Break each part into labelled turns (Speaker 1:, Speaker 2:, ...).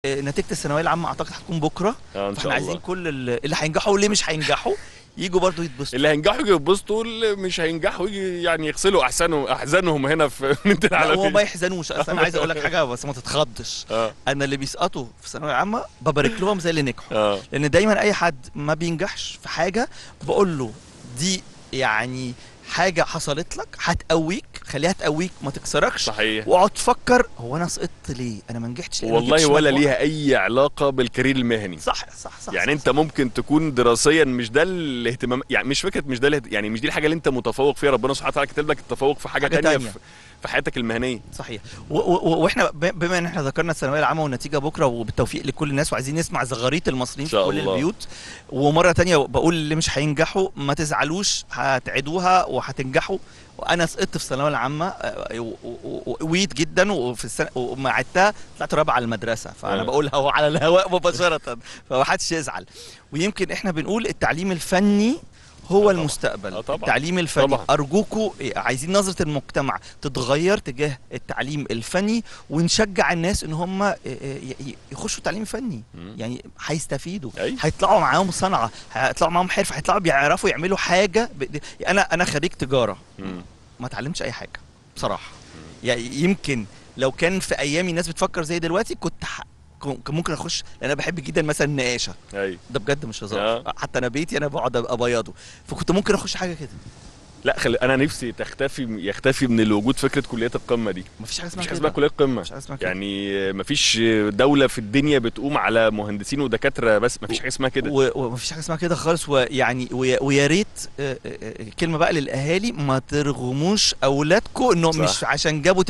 Speaker 1: نتيجه الثانويه العامه اعتقد هتكون بكره
Speaker 2: اه ان
Speaker 1: فاحنا
Speaker 2: شاء
Speaker 1: عايزين
Speaker 2: الله
Speaker 1: كل ال- اللي هينجحوا واللي مش هينجحوا يجوا برضو يتبسطوا
Speaker 2: اللي هينجحوا يجوا يتبسطوا اللي مش هينجحوا يجي يعني يغسلوا احسنهم احزانهم هنا في مدينه
Speaker 1: لا هو ما
Speaker 2: العالميه
Speaker 1: يحزنوش اصل انا عايز اقول لك حاجه بس ما تتخضش
Speaker 2: اه
Speaker 1: انا اللي بيسقطوا في الثانويه العامه ببارك لهم زي اللي نجحوا
Speaker 2: اه
Speaker 1: لان دايما اي حد ما بينجحش في حاجه بقول له دي يعني حاجه حصلت لك هتقويك خليها تقويك ما تكسركش
Speaker 2: صحيح
Speaker 1: واقعد تفكر هو انا سقطت ليه انا ما نجحتش ليه أنا ما
Speaker 2: والله
Speaker 1: جبتش
Speaker 2: ولا
Speaker 1: مجموع.
Speaker 2: ليها اي علاقه بالكارير المهني
Speaker 1: صح صح صح
Speaker 2: يعني
Speaker 1: صح
Speaker 2: انت ممكن تكون دراسيا مش ده الاهتمام يعني مش فكره مش ده الاهت- يعني مش دي الحاجه اللي انت متفوق فيها ربنا سبحانه وتعالى كاتب لك التفوق في حاجه,
Speaker 1: حاجة
Speaker 2: تانية,
Speaker 1: تانية.
Speaker 2: في, في حياتك المهنيه
Speaker 1: صحيح و- و- واحنا ب- بما ان احنا ذكرنا الثانويه العامه والنتيجه بكره وبالتوفيق لكل الناس وعايزين نسمع زغاريت المصريين
Speaker 2: إن
Speaker 1: في
Speaker 2: شاء
Speaker 1: كل
Speaker 2: الله.
Speaker 1: البيوت ومره تانية بقول اللي مش هينجحوا ما تزعلوش هتعيدوها وهتنجحوا وانا سقطت في الثانويه العامه آه، و- و- و- وقويت جدا وفي السنه وما عدتها طلعت رابعه على المدرسه فانا
Speaker 2: آه.
Speaker 1: بقولها هو على الهواء مباشره فمحدش يزعل ويمكن احنا بنقول التعليم الفني هو
Speaker 2: طبعاً.
Speaker 1: المستقبل
Speaker 2: آه طبعاً.
Speaker 1: التعليم الفني
Speaker 2: طبعاً.
Speaker 1: ارجوكوا عايزين نظره المجتمع تتغير تجاه التعليم الفني ونشجع الناس ان هم ي- ي- يخشوا التعليم الفني
Speaker 2: مم.
Speaker 1: يعني هيستفيدوا
Speaker 2: أي.
Speaker 1: هيطلعوا معاهم صنعه هيطلعوا معاهم حرفه هيطلعوا بيعرفوا يعملوا حاجه ب... انا انا خريج تجاره
Speaker 2: مم.
Speaker 1: ما اتعلمتش اي حاجه بصراحه يعني يمكن لو كان في ايامي الناس بتفكر زي دلوقتي كنت ح... كان ممكن اخش لان انا بحب جدا مثلا النقاشه
Speaker 2: اي
Speaker 1: ده بجد مش هزار
Speaker 2: آه.
Speaker 1: حتى انا بيتي انا بقعد ابيضه فكنت ممكن اخش حاجه كده
Speaker 2: لا خلي انا نفسي تختفي يختفي من الوجود فكره كليات القمه دي
Speaker 1: مفيش حاجه اسمها
Speaker 2: مفيش حاجه
Speaker 1: كده
Speaker 2: اسمها كليات قمه
Speaker 1: مفيش حاجه اسمها كده
Speaker 2: يعني مفيش دوله في الدنيا بتقوم على مهندسين ودكاتره بس مفيش حاجه اسمها كده
Speaker 1: و- ومفيش حاجه اسمها كده خالص ويعني ويا ويا ريت آه، آه، آه، كلمه بقى للاهالي ما ترغموش اولادكم انه
Speaker 2: صح.
Speaker 1: مش عشان جابوا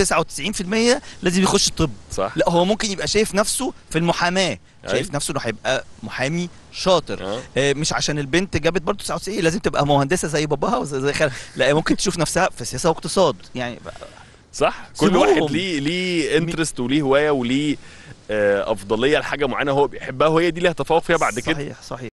Speaker 1: 99% لازم يخش طب
Speaker 2: صح
Speaker 1: لا هو ممكن يبقى شايف نفسه في المحاماه شايف
Speaker 2: أي.
Speaker 1: نفسه انه هيبقى محامي شاطر
Speaker 2: اه
Speaker 1: آه، مش عشان البنت جابت برضه 99 لازم تبقى مهندسه زي باباها وزي زي خالها لا ممكن تشوف نفسها في سياسه واقتصاد يعني
Speaker 2: صح كل
Speaker 1: سيبوهم.
Speaker 2: واحد ليه ليه انترست وليه هوايه وليه آه، افضليه لحاجه معينه هو بيحبها وهي دي اللي هتفوق فيها بعد كده
Speaker 1: صحيح صحيح